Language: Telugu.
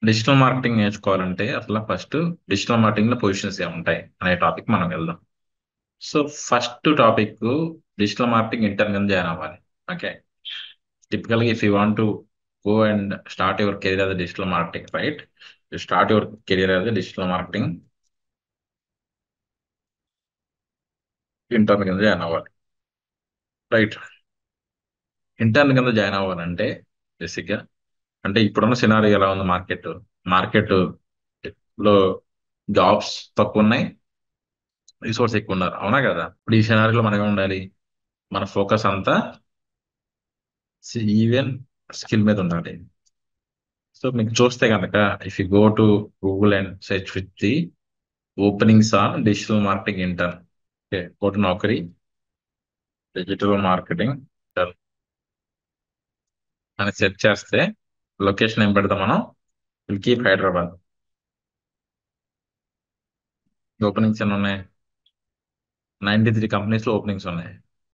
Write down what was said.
డిజిటల్ మార్కెటింగ్ నేర్చుకోవాలంటే అసలు ఫస్ట్ డిజిటల్ మార్కెటింగ్ లో పొజిషన్స్ ఏముంటాయి అనే టాపిక్ మనం వెళ్దాం so first topic digital marketing intern కింద జాయిన్ అవ్వాలి ఓకే టిపికల్ గా if you want to go and start your career as a digital marketing right start your career as a digital marketing intern కింద జాయిన్ అవ్వాలి రైట్ ఇంటర్న్ కింద జాయిన్ అవ్వాలంటే బేసిక్ గా అంటే ఇప్పుడున్న సినారీ ఎలా ఉంది మార్కెట్ మార్కెట్ లో జాబ్స్ తక్కువ ఉన్నాయి రిసోర్స్ ఎక్కువ ఉన్నారు అవునా కదా ఇప్పుడు ఈ సినారీలో మనమే ఉండాలి మన ఫోకస్ అంతా ఈవెన్ స్కిల్ మీద ఉండాలి సో మీకు చూస్తే కనుక if you go to Google and search with the openings on digital marketing intern okay go to Naukri digital marketing అని సెర్చ్ చేస్తే లొకేషన్ ఏం పెడతాం మనం విల్ కీప్ హైదరాబాద్ ఓపెనింగ్స్ ఎన్ని ఉన్నాయి నైన్టీ త్రీ కంపెనీస్ లో ఓపెనింగ్స్ ఉన్నాయి